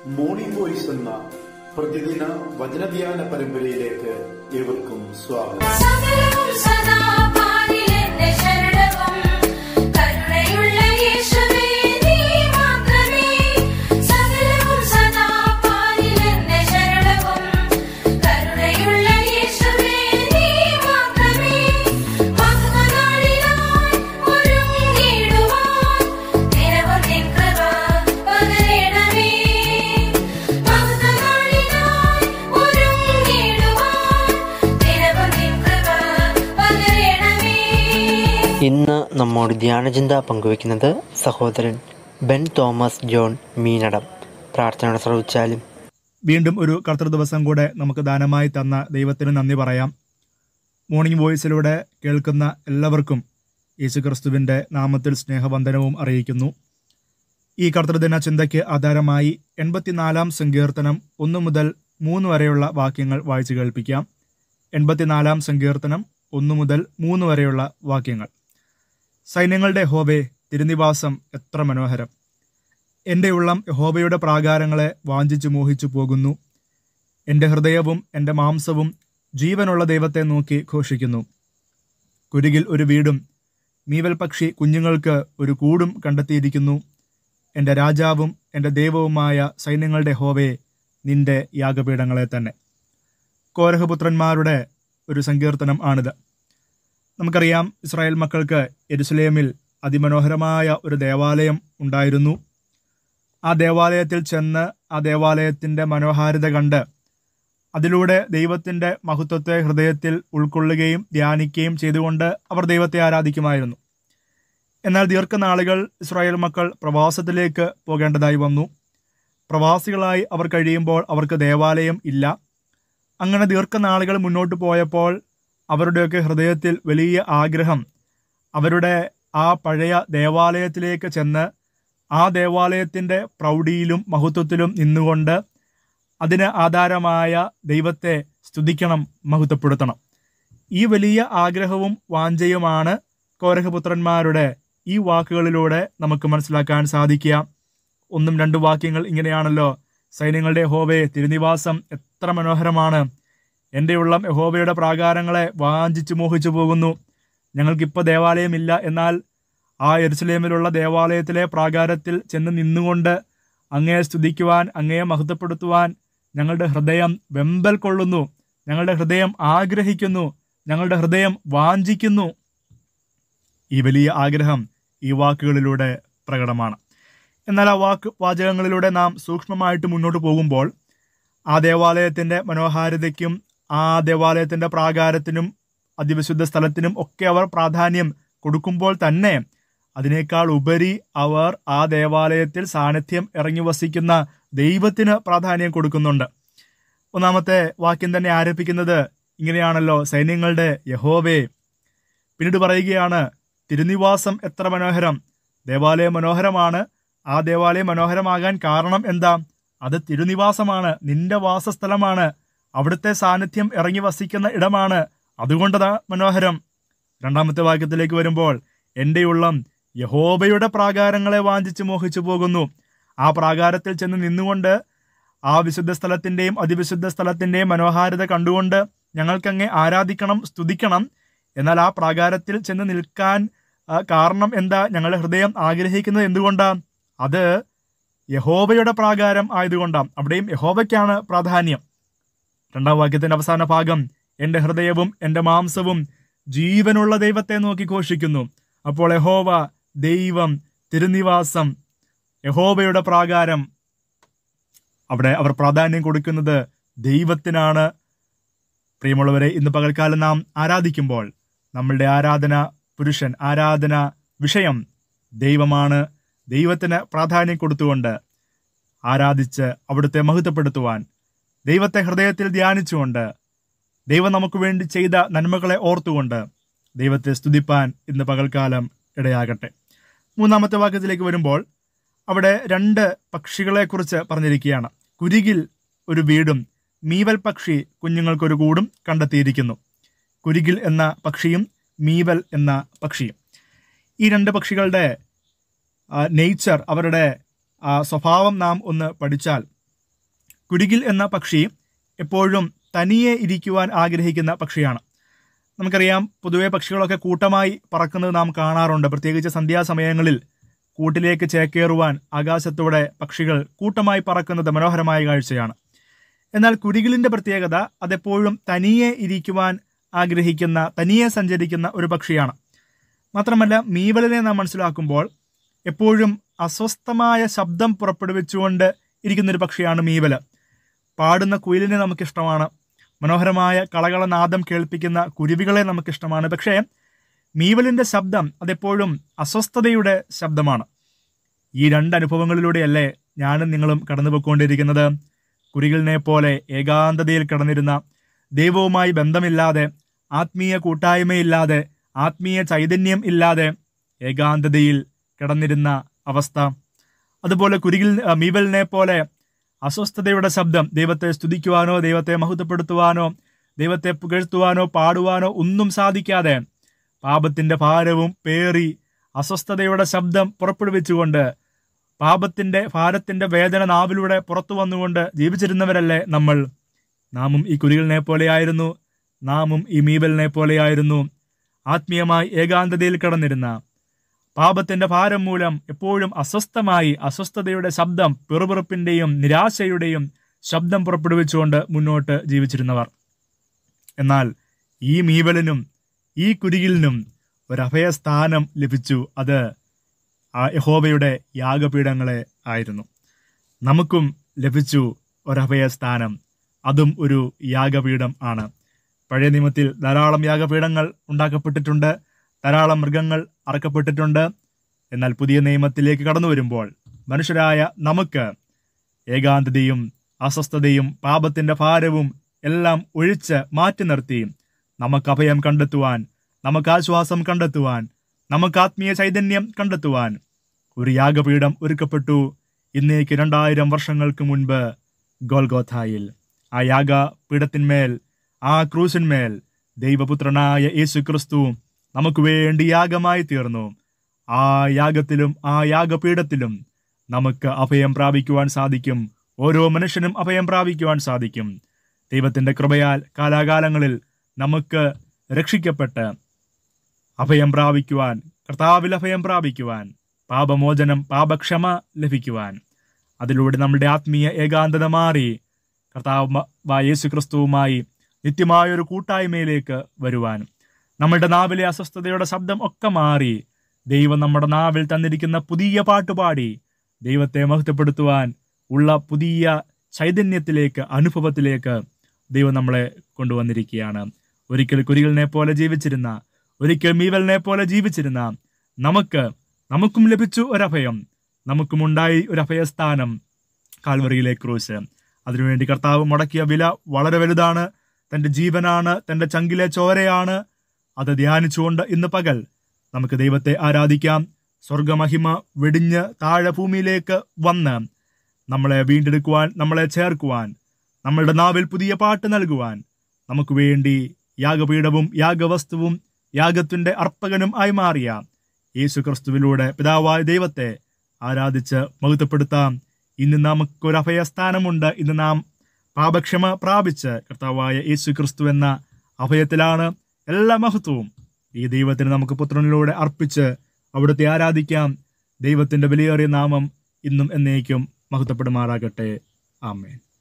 morning voice എന്ന പ്രതിദിന വചനധ്യാന പരമ്പരയിലേക്ക് ഏവർക്കും സ്വാഗതം സകലവും സദാ പാരിലെന്റെ ശരണവും കരുണയുള്ള യേശുവേ നീ മാത്രമേ സകലവും സദാ പാരിലെന്റെ ശരണവും കരുണയുള്ള യേശുവേ നീ മാത്രമേ മഹത്വനാളിനായി ഒരുങ്ങിടുവാൻ നിരവധി കൃപ പകരണമേ മഹത്വനാളിനായി ഒരുങ്ങിടുവാൻ നിരവധി കൃപ പകരണമേ ഇന്ന് നമ്മോട് ധ്യാനചിന്ത പങ്കുവയ്ക്കുന്നത് സഹോദരൻ ബെൻ തോമസ് ജോൺ മീനടം പ്രാർത്ഥനയോടെ ശ്രവിച്ചാലും വീണ്ടും ഒരു കർത്തൃ ദിവസം കൂടെ നമുക്ക് ദാനമായി തന്ന ദൈവത്തിന് നന്ദി പറയാം മോർണിംഗ് വോയിസിലൂടെ കേൾക്കുന്ന എല്ലാവർക്കും യേശുക്രിസ്തുവിൻ്റെ നാമത്തിൽ സ്നേഹവന്ദനവും അറിയിക്കുന്നു ഈ കർത്തൃദിന ചിന്തയ്ക്ക് ആധാരമായി എൺപത്തിനാലാം സങ്കീർത്തനം ഒന്ന് മുതൽ മൂന്ന് വരെയുള്ള വാക്യങ്ങൾ വായിച്ചു കേൾപ്പിക്കാം എൺപത്തിനാലാം സങ്കീർത്തനം ഒന്ന് മുതൽ മൂന്ന് വരെയുള്ള വാക്യങ്ങൾ സൈന്യങ്ങളുടെ ഹോബെ തിരുനിവാസം എത്ര മനോഹരം എൻ്റെ ഉള്ളം യഹോബയുടെ പ്രാകാരങ്ങളെ വാഞ്ചിച്ചു മോഹിച്ചു പോകുന്നു എൻ്റെ ഹൃദയവും എൻ്റെ മാംസവും ജീവനുള്ള ദൈവത്തെ നോക്കി ഘോഷിക്കുന്നു കുരുകിൽ ഒരു വീടും മീവൽ പക്ഷി കുഞ്ഞുങ്ങൾക്ക് ഒരു കൂടും കണ്ടെത്തിയിരിക്കുന്നു എൻ്റെ രാജാവും എൻ്റെ ദൈവവുമായ സൈന്യങ്ങളുടെ ഹോവയെ നിന്റെ യാഗപീഠങ്ങളെ തന്നെ കോരഹപുത്രന്മാരുടെ ഒരു സങ്കീർത്തനം ആണിത് നമുക്കറിയാം ഇസ്രായേൽ മക്കൾക്ക് എരുസലേമിൽ അതിമനോഹരമായ ഒരു ദേവാലയം ഉണ്ടായിരുന്നു ആ ദേവാലയത്തിൽ ചെന്ന് ആ ദേവാലയത്തിൻ്റെ മനോഹാരിത കണ്ട് അതിലൂടെ ദൈവത്തിൻ്റെ മഹത്വത്തെ ഹൃദയത്തിൽ ഉൾക്കൊള്ളുകയും ധ്യാനിക്കുകയും ചെയ്തുകൊണ്ട് അവർ ദൈവത്തെ ആരാധിക്കുമായിരുന്നു എന്നാൽ ദീർഘനാളുകൾ ഇസ്രായേൽ മക്കൾ പ്രവാസത്തിലേക്ക് പോകേണ്ടതായി വന്നു പ്രവാസികളായി അവർ കഴിയുമ്പോൾ അവർക്ക് ദേവാലയം ഇല്ല അങ്ങനെ ദീർഘനാളുകൾ മുന്നോട്ട് പോയപ്പോൾ അവരുടെയൊക്കെ ഹൃദയത്തിൽ വലിയ ആഗ്രഹം അവരുടെ ആ പഴയ ദേവാലയത്തിലേക്ക് ചെന്ന് ആ ദേവാലയത്തിൻ്റെ പ്രൗഢിയിലും മഹത്വത്തിലും നിന്നുകൊണ്ട് അതിന് ആധാരമായ ദൈവത്തെ സ്തുതിക്കണം മഹത്വപ്പെടുത്തണം ഈ വലിയ ആഗ്രഹവും വാഞ്ചയുമാണ് കോരഹപുത്രന്മാരുടെ ഈ വാക്കുകളിലൂടെ നമുക്ക് മനസ്സിലാക്കാൻ സാധിക്കുക ഒന്നും രണ്ട് വാക്യങ്ങൾ ഇങ്ങനെയാണല്ലോ സൈന്യങ്ങളുടെ ഹോവേ തിരുനിവാസം എത്ര മനോഹരമാണ് എൻ്റെ ഉള്ളം യഹോവയുടെ പ്രാകാരങ്ങളെ വാഞ്ചിച്ചു മോഹിച്ചു പോകുന്നു ഞങ്ങൾക്കിപ്പോൾ ദേവാലയമില്ല എന്നാൽ ആ എരുസലേമിലുള്ള ദേവാലയത്തിലെ പ്രാകാരത്തിൽ ചെന്ന് നിന്നുകൊണ്ട് അങ്ങയെ സ്തുതിക്കുവാൻ അങ്ങയെ മഹത്വപ്പെടുത്തുവാൻ ഞങ്ങളുടെ ഹൃദയം വെമ്പൽ കൊള്ളുന്നു ഞങ്ങളുടെ ഹൃദയം ആഗ്രഹിക്കുന്നു ഞങ്ങളുടെ ഹൃദയം വാഞ്ചിക്കുന്നു ഈ വലിയ ആഗ്രഹം ഈ വാക്കുകളിലൂടെ പ്രകടമാണ് എന്നാൽ ആ വാക്ക് വാചകങ്ങളിലൂടെ നാം സൂക്ഷ്മമായിട്ട് മുന്നോട്ട് പോകുമ്പോൾ ആ ദേവാലയത്തിൻ്റെ മനോഹാരിതയ്ക്കും ആ ദേവാലയത്തിൻ്റെ പ്രാകാരത്തിനും അതിവിശുദ്ധ സ്ഥലത്തിനും ഒക്കെ അവർ പ്രാധാന്യം കൊടുക്കുമ്പോൾ തന്നെ അതിനേക്കാൾ ഉപരി അവർ ആ ദേവാലയത്തിൽ സാന്നിധ്യം ഇറങ്ങി വസിക്കുന്ന ദൈവത്തിന് പ്രാധാന്യം കൊടുക്കുന്നുണ്ട് ഒന്നാമത്തെ വാക്യം തന്നെ ആരംഭിക്കുന്നത് ഇങ്ങനെയാണല്ലോ സൈന്യങ്ങളുടെ യഹോവേ പിന്നീട് പറയുകയാണ് തിരുനിവാസം എത്ര മനോഹരം ദേവാലയം മനോഹരമാണ് ആ ദേവാലയം മനോഹരമാകാൻ കാരണം എന്താ അത് തിരുനിവാസമാണ് നിന്റെ വാസസ്ഥലമാണ് അവിടുത്തെ സാന്നിധ്യം ഇറങ്ങി വസിക്കുന്ന ഇടമാണ് അതുകൊണ്ടതാ മനോഹരം രണ്ടാമത്തെ വാക്യത്തിലേക്ക് വരുമ്പോൾ എൻ്റെ ഉള്ളം യഹോബയുടെ പ്രാകാരങ്ങളെ വാഞ്ചിച്ച് മോഹിച്ചു പോകുന്നു ആ പ്രാകാരത്തിൽ ചെന്ന് നിന്നുകൊണ്ട് ആ വിശുദ്ധ സ്ഥലത്തിൻ്റെയും അതിവിശുദ്ധ സ്ഥലത്തിൻ്റെയും മനോഹാരിത കണ്ടുകൊണ്ട് ഞങ്ങൾക്കങ്ങെ ആരാധിക്കണം സ്തുതിക്കണം എന്നാൽ ആ പ്രാകാരത്തിൽ ചെന്ന് നിൽക്കാൻ ആ, കാരണം എന്താ ഞങ്ങളുടെ ഹൃദയം ആഗ്രഹിക്കുന്നത് എന്തുകൊണ്ടാ അത് യഹോബയുടെ പ്രാകാരം ആയതുകൊണ്ടാണ് അവിടെയും യഹോബയ്ക്കാണ് പ്രാധാന്യം രണ്ടാം വാക്യത്തിന്റെ അവസാന ഭാഗം എൻ്റെ ഹൃദയവും എൻ്റെ മാംസവും ജീവനുള്ള ദൈവത്തെ നോക്കി ഘോഷിക്കുന്നു അപ്പോൾ യഹോവ ദൈവം തിരുനിവാസം യഹോബയുടെ പ്രാകാരം അവിടെ അവർ പ്രാധാന്യം കൊടുക്കുന്നത് ദൈവത്തിനാണ് പ്രിയമുള്ളവരെ ഇന്ന് പകൽക്കാലം നാം ആരാധിക്കുമ്പോൾ നമ്മളുടെ ആരാധന പുരുഷൻ ആരാധന വിഷയം ദൈവമാണ് ദൈവത്തിന് പ്രാധാന്യം കൊടുത്തുകൊണ്ട് ആരാധിച്ച് അവിടുത്തെ മഹത്വപ്പെടുത്തുവാൻ ദൈവത്തെ ഹൃദയത്തിൽ ധ്യാനിച്ചുകൊണ്ട് ദൈവം നമുക്ക് വേണ്ടി ചെയ്ത നന്മകളെ ഓർത്തുകൊണ്ട് ദൈവത്തെ സ്തുതിപ്പാൻ ഇന്ന് പകൽക്കാലം ഇടയാകട്ടെ മൂന്നാമത്തെ വാക്യത്തിലേക്ക് വരുമ്പോൾ അവിടെ രണ്ട് പക്ഷികളെക്കുറിച്ച് പറഞ്ഞിരിക്കുകയാണ് കുരുകിൽ ഒരു വീടും മീവൽ പക്ഷി കുഞ്ഞുങ്ങൾക്കൊരു കൂടും കണ്ടെത്തിയിരിക്കുന്നു കുരുകിൽ എന്ന പക്ഷിയും മീവൽ എന്ന പക്ഷിയും ഈ രണ്ട് പക്ഷികളുടെ നേച്ചർ അവരുടെ ആ, സ്വഭാവം നാം ഒന്ന് പഠിച്ചാൽ കുരുകിൽ എന്ന പക്ഷി എപ്പോഴും തനിയെ ഇരിക്കുവാൻ ആഗ്രഹിക്കുന്ന പക്ഷിയാണ് നമുക്കറിയാം പൊതുവെ പക്ഷികളൊക്കെ കൂട്ടമായി പറക്കുന്നത് നാം കാണാറുണ്ട് പ്രത്യേകിച്ച് സന്ധ്യാസമയങ്ങളിൽ കൂട്ടിലേക്ക് ചേക്കേറുവാൻ ആകാശത്തൂടെ പക്ഷികൾ കൂട്ടമായി പറക്കുന്നത് മനോഹരമായ കാഴ്ചയാണ് എന്നാൽ കുരുകിലിന്റെ പ്രത്യേകത അതെപ്പോഴും തനിയെ ഇരിക്കുവാൻ ആഗ്രഹിക്കുന്ന തനിയെ സഞ്ചരിക്കുന്ന ഒരു പക്ഷിയാണ് മാത്രമല്ല മീവലിനെ നാം മനസ്സിലാക്കുമ്പോൾ എപ്പോഴും അസ്വസ്ഥമായ ശബ്ദം പുറപ്പെടുവിച്ചുകൊണ്ട് ഇരിക്കുന്ന ഒരു പക്ഷിയാണ് മീവല് പാടുന്ന കുയിലിനെ നമുക്കിഷ്ടമാണ് മനോഹരമായ കളകളനാദം കേൾപ്പിക്കുന്ന കുരുവികളെ നമുക്കിഷ്ടമാണ് പക്ഷേ മീവലിന്റെ ശബ്ദം അതെപ്പോഴും അസ്വസ്ഥതയുടെ ശബ്ദമാണ് ഈ രണ്ട് അനുഭവങ്ങളിലൂടെയല്ലേ ഞാനും നിങ്ങളും കടന്നുപോയിക്കൊണ്ടിരിക്കുന്നത് കുരികളിനെ പോലെ ഏകാന്തതയിൽ കിടന്നിരുന്ന ദൈവവുമായി ബന്ധമില്ലാതെ ആത്മീയ കൂട്ടായ്മയില്ലാതെ ആത്മീയ ചൈതന്യം ഇല്ലാതെ ഏകാന്തതയിൽ കിടന്നിരുന്ന അവസ്ഥ അതുപോലെ കുരികിൽ ആ, മീവലിനെ പോലെ അസ്വസ്ഥതയുടെ ശബ്ദം ദൈവത്തെ സ്തുതിക്കുവാനോ ദൈവത്തെ മഹത്വപ്പെടുത്തുവാനോ ദൈവത്തെ പുകഴ്ത്തുവാനോ പാടുവാനോ ഒന്നും സാധിക്കാതെ പാപത്തിന്റെ ഭാരവും പേറി അസ്വസ്ഥതയുടെ ശബ്ദം പുറപ്പെടുവിച്ചുകൊണ്ട് പാപത്തിന്റെ ഭാരത്തിന്റെ വേദന നാവിലൂടെ പുറത്തു വന്നുകൊണ്ട് ജീവിച്ചിരുന്നവരല്ലേ നമ്മൾ നാമും ഈ കുരികളിനെ പോലെയായിരുന്നു നാമും ഈ മീവലിനെ പോലെയായിരുന്നു ആത്മീയമായി ഏകാന്തതയിൽ കിടന്നിരുന്ന പാപത്തിന്റെ ഭാരം മൂലം എപ്പോഴും അസ്വസ്ഥമായി അസ്വസ്ഥതയുടെ ശബ്ദം പിറുപിറുപ്പിന്റെയും നിരാശയുടെയും ശബ്ദം പുറപ്പെടുവിച്ചുകൊണ്ട് മുന്നോട്ട് ജീവിച്ചിരുന്നവർ എന്നാൽ ഈ മീവലിനും ഈ കുരികിലിനും ഒരു അഭയസ്ഥാനം ലഭിച്ചു അത് ആ യഹോവയുടെ യാഗപീഠങ്ങളെ ആയിരുന്നു നമുക്കും ലഭിച്ചു ഒരഭയസ്ഥാനം അതും ഒരു യാഗപീഠം ആണ് പഴയ നിയമത്തിൽ ധാരാളം യാഗപീഠങ്ങൾ ഉണ്ടാക്കപ്പെട്ടിട്ടുണ്ട് ധാരാളം മൃഗങ്ങൾ അറക്കപ്പെട്ടിട്ടുണ്ട് എന്നാൽ പുതിയ നിയമത്തിലേക്ക് കടന്നു വരുമ്പോൾ മനുഷ്യരായ നമുക്ക് ഏകാന്തതയും അസ്വസ്ഥതയും പാപത്തിന്റെ ഭാരവും എല്ലാം ഒഴിച്ച് മാറ്റി നിർത്തി നമുക്ക് അഭയം കണ്ടെത്തുവാൻ നമുക്ക് ആശ്വാസം കണ്ടെത്തുവാൻ നമുക്ക് ആത്മീയ ചൈതന്യം കണ്ടെത്തുവാൻ ഒരു യാഗപീഠം ഒരുക്കപ്പെട്ടു ഇന്നേക്ക് രണ്ടായിരം വർഷങ്ങൾക്ക് മുൻപ് ഗോൽഗോഥായിൽ ആ യാഗപീഠത്തിന്മേൽ ആ ക്രൂശിന്മേൽ ദൈവപുത്രനായ യേശു ക്രിസ്തു നമുക്ക് വേണ്ടി യാഗമായി തീർന്നു ആ യാഗത്തിലും ആ യാഗപീഠത്തിലും നമുക്ക് അഭയം പ്രാപിക്കുവാൻ സാധിക്കും ഓരോ മനുഷ്യനും അഭയം പ്രാപിക്കുവാൻ സാധിക്കും ദൈവത്തിന്റെ കൃപയാൽ കാലാകാലങ്ങളിൽ നമുക്ക് രക്ഷിക്കപ്പെട്ട് അഭയം പ്രാപിക്കുവാൻ കർത്താവിൽ അഭയം പ്രാപിക്കുവാൻ പാപമോചനം പാപക്ഷമ ലഭിക്കുവാൻ അതിലൂടെ നമ്മുടെ ആത്മീയ ഏകാന്തത മാറി കർത്താവ് യേശു ക്രിസ്തുവുമായി നിത്യമായ ഒരു കൂട്ടായ്മയിലേക്ക് വരുവാൻ നമ്മുടെ നാവിലെ അസ്വസ്ഥതയുടെ ശബ്ദം ഒക്കെ മാറി ദൈവം നമ്മുടെ നാവിൽ തന്നിരിക്കുന്ന പുതിയ പാട്ടുപാടി ദൈവത്തെ മഹത്വപ്പെടുത്തുവാൻ ഉള്ള പുതിയ ചൈതന്യത്തിലേക്ക് അനുഭവത്തിലേക്ക് ദൈവം നമ്മളെ കൊണ്ടുവന്നിരിക്കുകയാണ് ഒരിക്കൽ കുരികളിനെ പോലെ ജീവിച്ചിരുന്ന ഒരിക്കൽ മീവലിനെ പോലെ ജീവിച്ചിരുന്ന നമുക്ക് നമുക്കും ലഭിച്ചു ഒരഭയം നമുക്കും ഉണ്ടായി ഒരു അഭയസ്ഥാനം കാൽവറിയിലെ ക്രൂശ് അതിനുവേണ്ടി കർത്താവ് മുടക്കിയ വില വളരെ വലുതാണ് തന്റെ ജീവനാണ് തന്റെ ചങ്കിലെ ചോരയാണ് അത് ധ്യാനിച്ചുകൊണ്ട് ഇന്ന് പകൽ നമുക്ക് ദൈവത്തെ ആരാധിക്കാം സ്വർഗമഹിമ വെടിഞ്ഞ് താഴെ ഭൂമിയിലേക്ക് വന്ന് നമ്മളെ വീണ്ടെടുക്കുവാൻ നമ്മളെ ചേർക്കുവാൻ നമ്മളുടെ നാവിൽ പുതിയ പാട്ട് നൽകുവാൻ നമുക്ക് വേണ്ടി യാഗപീഠവും യാഗവസ്തുവും യാഗത്തിന്റെ അർപ്പകനും ആയി മാറിയ യേശു ക്രിസ്തുവിലൂടെ പിതാവായ ദൈവത്തെ ആരാധിച്ച് മഹത്വപ്പെടുത്താം ഇന്ന് നമുക്കൊരു അഭയസ്ഥാനമുണ്ട് ഇന്ന് നാം പാപക്ഷമ പ്രാപിച്ച് കർത്താവായ യേശു ക്രിസ്തു എന്ന അഭയത്തിലാണ് എല്ലാ മഹത്വവും ഈ ദൈവത്തിന് നമുക്ക് പുത്രനിലൂടെ അർപ്പിച്ച് അവിടുത്തെ ആരാധിക്കാം ദൈവത്തിന്റെ വിലയേറിയ നാമം ഇന്നും എന്നേക്കും മഹത്വപ്പെടുമാറാകട്ടെ ആമേൻ